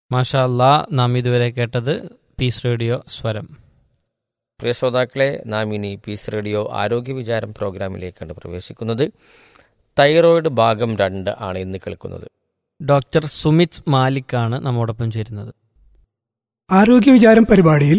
മാഷാ അല്ലാ നാം ഇതുവരെ കേട്ടത് പീസ് റേഡിയോ സ്വരം പ്രിയ ശ്രോതാക്കളെ നാം ഇനി പീസ് റേഡിയോ ആരോഗ്യ വിചാരം പ്രോഗ്രാമിലേക്കാണ് പ്രവേശിക്കുന്നത് തൈറോയിഡ് ഭാഗം രണ്ട് ആണ് ഇന്ന് കേൾക്കുന്നത് ഡോക്ടർ സുമിത് മാലിക്കാണ് നമ്മോടൊപ്പം ചേരുന്നത് ആരോഗ്യ വിചാരം പരിപാടിയിൽ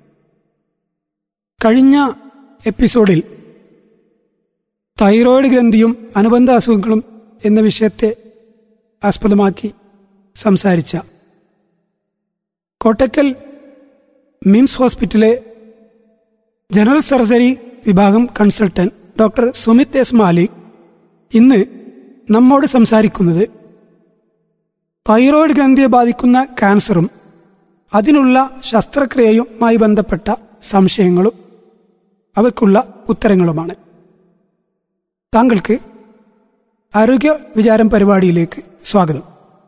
കഴിഞ്ഞ എപ്പിസോഡിൽ തൈറോയ്ഡ് ഗ്രന്ഥിയും അനുബന്ധ അസുഖങ്ങളും എന്ന വിഷയത്തെ ആസ്പദമാക്കി സംസാരിച്ച കോട്ടക്കൽ മിംസ് ഹോസ്പിറ്റലിലെ ജനറൽ സർജറി വിഭാഗം consultant doctor Sumit S Malik ഇന്ന് നമ്മോട് സംസാരിക്കുന്നത് തൈറോയ്ഡ് ഗ്രന്ഥിയെ ബാധിക്കുന്ന ക്യാൻസറും അതിനുള്ള ശസ്ത്രക്രിയയുമായി ബന്ധപ്പെട്ട സംശയങ്ങളും അവയ്ക്കുള്ള ഉത്തരങ്ങളുമാണ് താങ്കൾക്ക് ആരോഗ്യ വിചാരം പരിപാടിയിലേക്ക് സ്വാഗതം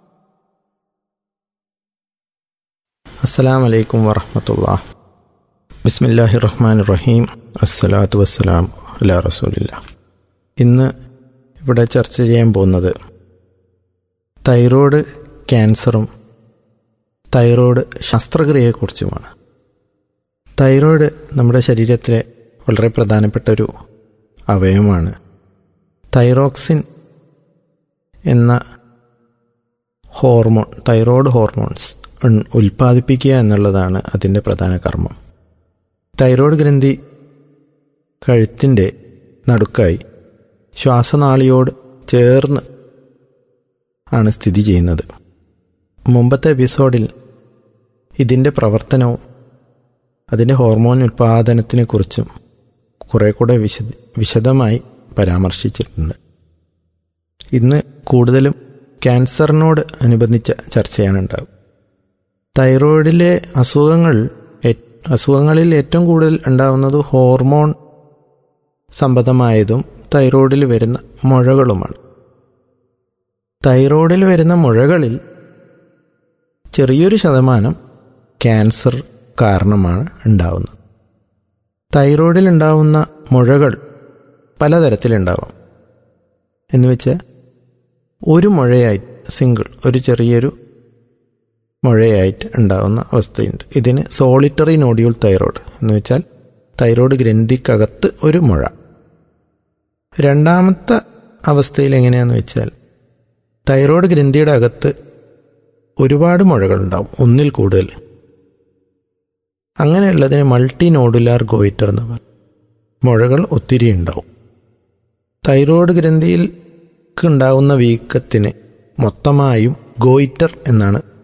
അസ്സലാം വലൈക്കും വറഹമത്തുള്ള ബിസ്മില്ലാഹി റഹ്മാൻ റഹീം അസ്സലാത്തു വസ്സലാം അലാ റസൂലില്ല ഇന്ന് ഇവിടെ ചർച്ച ചെയ്യാൻ പോകുന്നത് തൈറോയ്ഡ് ക്യാൻസറും തൈറോയ്ഡ് ശസ്ത്രക്രിയയെക്കുറിച്ചുമാണ് തൈറോയ്ഡ് നമ്മുടെ ശരീരത്തിലെ വളരെ പ്രധാനപ്പെട്ട ഒരു അവയവമാണ് തൈറോക്സിൻ എന്ന ഹോർമോൺ തൈറോയ്ഡ് ഹോർമോൺസ് ഉൺ- ഉൽപ്പാദിപ്പിക്കുക എന്നുള്ളതാണ് അതിൻ്റെ പ്രധാന കർമ്മം തൈറോയ്ഡ് ഗ്രന്ഥി കഴുത്തിൻ്റെ നടുക്കായി ശ്വാസനാളിയോട് ചേർന്ന് ആണ് സ്ഥിതി ചെയ്യുന്നത് മുമ്പത്തെ എപ്പിസോഡിൽ ഇതിൻ്റെ പ്രവർത്തനവും അതിൻ്റെ ഹോർമോൺ ഉൽപ്പാദനത്തിനെക്കുറിച്ചും കുറേ കൂടെ വിശദ വിശദമായി പരാമർശിച്ചിട്ടുണ്ട് ഇന്ന് കൂടുതലും ക്യാൻസറിനോട് അനുബന്ധിച്ച ചർച്ചയാണ് ഉണ്ടാവുക തൈറോയിഡിലെ അസുഖങ്ങൾ ഏ- അസുഖങ്ങളിൽ ഏറ്റവും കൂടുതൽ ഉണ്ടാവുന്നത് ഹോർമോൺ സംബന്ധമായതും തൈറോയിഡിൽ വരുന്ന മുഴകളുമാണ് തൈറോയിഡിൽ വരുന്ന മുഴകളിൽ ചെറിയൊരു ശതമാനം ക്യാൻസർ കാരണമാണ് ഉണ്ടാവുന്നത് തൈറോയിഡിൽ ഉണ്ടാവുന്ന മുഴകൾ പലതരത്തിലുണ്ടാവാം എന്ന് വെച്ചാൽ ഒരു മുഴയായി സിംഗിൾ ഒരു ചെറിയൊരു മുഴയായിട്ട് ഉണ്ടാകുന്ന അവസ്ഥയുണ്ട് ഇതിന് സോളിറ്ററി നോഡ്യൂൾ തൈറോയ്ഡ് എന്ന് വെച്ചാൽ തൈറോയ്ഡ് ഗ്രന്ഥിക്കകത്ത് ഒരു മുഴ രണ്ടാമത്തെ അവസ്ഥയിൽ എങ്ങനെയാന്ന് വെച്ചാൽ തൈറോയ്ഡ് ഗ്രന്ഥിയുടെ അകത്ത് ഒരുപാട് മുഴകളുണ്ടാവും ഒന്നിൽ കൂടുതൽ അങ്ങനെയുള്ളതിന് മൾട്ടി നോഡുലാർ ഗോയിറ്റർ എന്ന് പറയും മുഴകൾ ഒത്തിരി ഉണ്ടാവും തൈറോയ്ഡ് ഗ്രന്ഥിയിൽ ഉണ്ടാവുന്ന വീക്കത്തിന് മൊത്തമായും ഗോയിറ്റർ എന്നാണ്